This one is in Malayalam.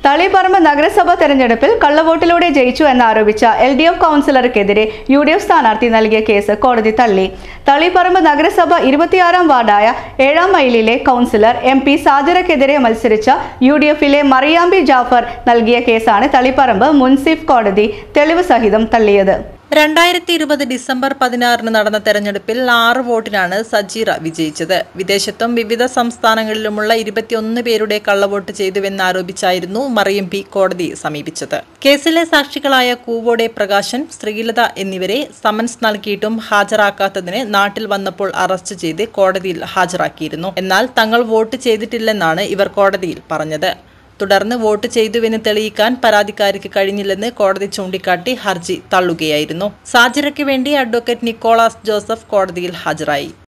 തളിപ്പറമ്പ് നഗരസഭ തെരഞ്ഞെടുപ്പിൽ കള്ളവോട്ടിലൂടെ ജയിച്ചു എന്നാരോപിച്ച എൽ ഡി എഫ് കൗൺസിലർക്കെതിരെ യു ഡി എഫ് സ്ഥാനാർത്ഥി നൽകിയ കേസ് കോടതി തള്ളി തളിപ്പറമ്പ് നഗരസഭ ഇരുപത്തിയാറാം വാർഡായ ഏഴാം മൈലിലെ കൗൺസിലർ എം പി സാജിറക്കെതിരെ മത്സരിച്ച യു ഡി എഫിലെ മറിയാമ്പി ജാഫർ നൽകിയ കേസാണ് തളിപ്പറമ്പ് മുൻസിഫ് കോടതി തെളിവ് സഹിതം തള്ളിയത് രണ്ടായിരത്തി ഇരുപത് ഡിസംബർ പതിനാറിന് നടന്ന തെരഞ്ഞെടുപ്പിൽ ആറ് വോട്ടിനാണ് സജീറ വിജയിച്ചത് വിദേശത്തും വിവിധ സംസ്ഥാനങ്ങളിലുമുള്ള ഇരുപത്തിയൊന്ന് പേരുടെ കള്ളവോട്ട് ചെയ്തുവെന്നാരോപിച്ചായിരുന്നു മറിയം പി കോടതിയെ സമീപിച്ചത് കേസിലെ സാക്ഷികളായ കൂവോടെ പ്രകാശൻ ശ്രീലത എന്നിവരെ സമൻസ് നൽകിയിട്ടും ഹാജരാക്കാത്തതിന് നാട്ടിൽ വന്നപ്പോൾ അറസ്റ്റ് ചെയ്ത് കോടതിയിൽ ഹാജരാക്കിയിരുന്നു എന്നാൽ തങ്ങൾ വോട്ട് ചെയ്തിട്ടില്ലെന്നാണ് ഇവർ കോടതിയിൽ പറഞ്ഞത് തുടർന്ന് വോട്ട് ചെയ്തുവെന്ന് തെളിയിക്കാൻ പരാതിക്കാരിക്ക് കഴിഞ്ഞില്ലെന്ന് കോടതി ചൂണ്ടിക്കാട്ടി ഹർജി തള്ളുകയായിരുന്നു സാജിറയ്ക്ക് വേണ്ടി അഡ്വക്കേറ്റ് നിക്കോളാസ് ജോസഫ് കോടതിയിൽ ഹാജരായി